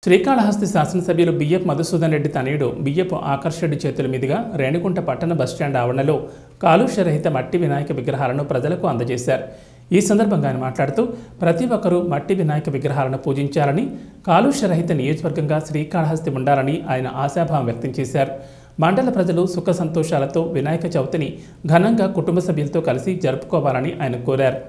శ్రీకాళహస్తి శాసనసభ్యులు బియ్యపు మధుసూదన్ రెడ్డి తనయుడు బియ్యపు ఆకర్ష్ రెడ్డి చేతుల మీదుగా రేణిగుంట పట్టణ బస్టాండ్ ఆవరణలో కాలుష్యరహిత మట్టి వినాయక విగ్రహాలను ప్రజలకు అందజేశారు ఈ సందర్భంగా ఆయన మాట్లాడుతూ ప్రతి ఒక్కరూ మట్టి వినాయక విగ్రహాలను పూజించాలని కాలుష్యరహిత నియోజకవర్గంగా శ్రీకాళహస్తి ఉండాలని ఆయన ఆశాభావం వ్యక్తం చేశారు మండల ప్రజలు సుఖ సంతోషాలతో వినాయక చవితిని ఘనంగా కుటుంబ సభ్యులతో కలిసి జరుపుకోవాలని ఆయన కోరారు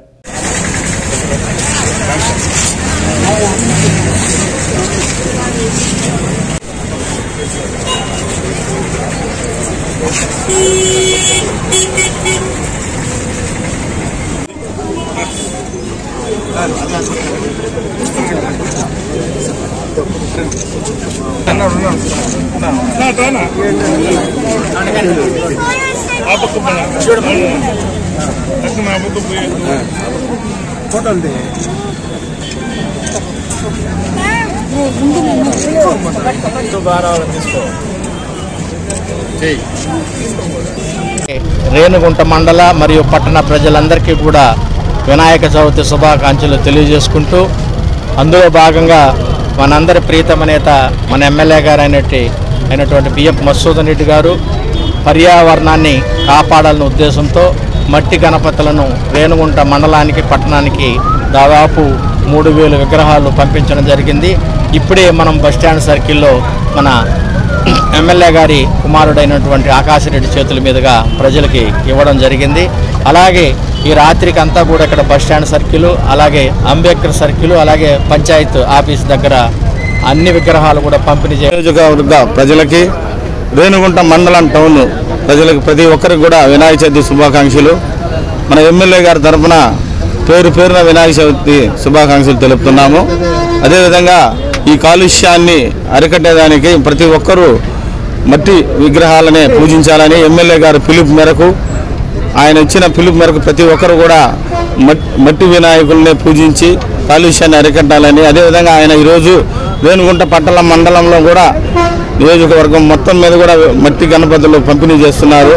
రేణుగుంట మండల మరియు పట్టణ ప్రజలందరికీ కూడా వినాయక చవితి శుభాకాంక్షలు తెలియజేసుకుంటూ అందులో భాగంగా మనందరి ప్రీతమ నేత మన ఎమ్మెల్యే గారు అయినట్టు అయినటువంటి బిఎఫ్ మసూదన్ రెడ్డి గారు పర్యావరణాన్ని కాపాడాలనే ఉద్దేశంతో మట్టి గణపతులను రేణుగుంట మండలానికి పట్టణానికి దాదాపు మూడు వేలు విగ్రహాలు పంపించడం జరిగింది ఇప్పుడే మనం బస్టాండ్ సర్కిల్లో మన ఎమ్మెల్యే గారి కుమారుడైనటువంటి ఆకాశరెడ్డి చేతుల మీదుగా ప్రజలకి ఇవ్వడం జరిగింది అలాగే ఈ రాత్రికి అంతా కూడా ఇక్కడ బస్ స్టాండ్ సర్కిల్ అలాగే అంబేద్కర్ సర్కిల్ అలాగే పంచాయత్ ఆఫీస్ దగ్గర అన్ని విగ్రహాలు కూడా పంపిణీ చే నియోజకవర్గ ప్రజలకి రేణుగుంట మండలం టౌన్ ప్రజలకు ప్రతి ఒక్కరికి కూడా వినాయక చవితి శుభాకాంక్షలు మన ఎమ్మెల్యే గారి తరఫున పేరు పేరున వినాయక చవితి శుభాకాంక్షలు తెలుపుతున్నాము అదేవిధంగా ఈ కాలుష్యాన్ని అరికట్టేదానికి ప్రతి ఒక్కరూ మట్టి విగ్రహాలనే పూజించాలని ఎమ్మెల్యే గారి పిలుపు మేరకు ఆయన ఇచ్చిన పిలుపు మేరకు ప్రతి ఒక్కరు కూడా మట్- మట్టి వినాయకుల్ని పూజించి కాలుష్యాన్ని అరికట్టాలని అదేవిధంగా ఆయన ఈరోజు రేణుగుంట పట్టణ మండలంలో కూడా నియోజకవర్గం మొత్తం మీద కూడా మట్టి గణపతులు పంపిణీ చేస్తున్నారు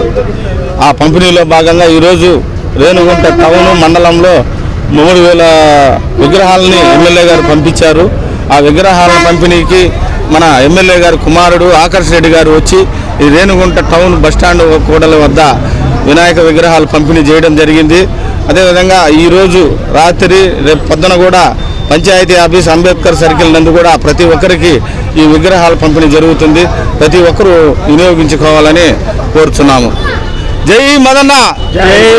ఆ పంపిణీలో భాగంగా ఈరోజు రేణుగుంట టౌన్ మండలంలో మూడు వేల విగ్రహాలని ఎమ్మెల్యే గారు పంపించారు ఆ విగ్రహాల పంపిణీకి మన ఎమ్మెల్యే గారి కుమారుడు ఆకర్ష్ రెడ్డి గారు వచ్చి ఈ రేణుగుంట టౌన్ బస్టాండ్ కూడల వద్ద వినాయక విగ్రహాలు పంపిణీ చేయడం జరిగింది అదేవిధంగా ఈరోజు రాత్రి రేపు పొద్దున కూడా పంచాయతీ ఆఫీస్ అంబేద్కర్ సర్కిల్ నందు కూడా ప్రతి ఒక్కరికి ఈ విగ్రహాల పంపిణీ జరుగుతుంది ప్రతి ఒక్కరూ వినియోగించుకోవాలని కోరుచున్నాము జై మదన్న జై